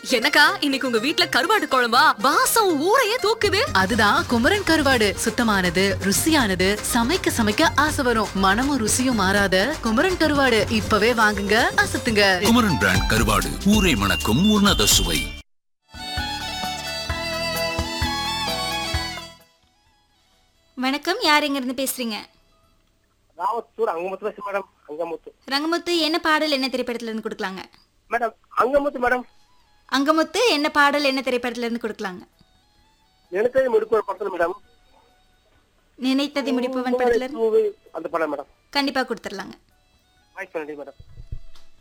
என்னக்கா இன்னைக்கு உங்க வீட்ல கருவாடு குழம்பா வாசம் ஊரையே தூக்குது அதுதான் குமரன் கருவாடு சுத்தமானது ருசியானது சமைக்க சமைக்க ஆசை வரும் மனமும் ருசியும் மாறாத குமரன் கருவாடு இப்பவே வாங்குங்க அசத்துங்க குமரன் பிராண்ட் கருவாடு ஊரை மணக்கும் உன்னத சுவை வணக்கம் யார் இருந்து பேசுறீங்க ராவத்தூர் அங்கமுத்து பேசு மேடம் அங்கமுத்து ரங்கமுத்து என்ன பாடல் என்ன திரைப்படத்துல இருந்து கொடுக்கலாங்க மேடம் அங்கமுத்து மேடம் அங்கமுத்து என்ன பாடல் என்ன திரைப்படத்துல இருந்து கொடுக்கலாங்க நினைத்தது முடிப்பு படத்துல மேடம் நினைத்ததை முடிப்பவன் படத்துல இருந்து பூவு அந்த படம் மேடம் கண்டிப்பா கொடுத்துடலாங்க வாய்ஸ் பண்ணி மேடம்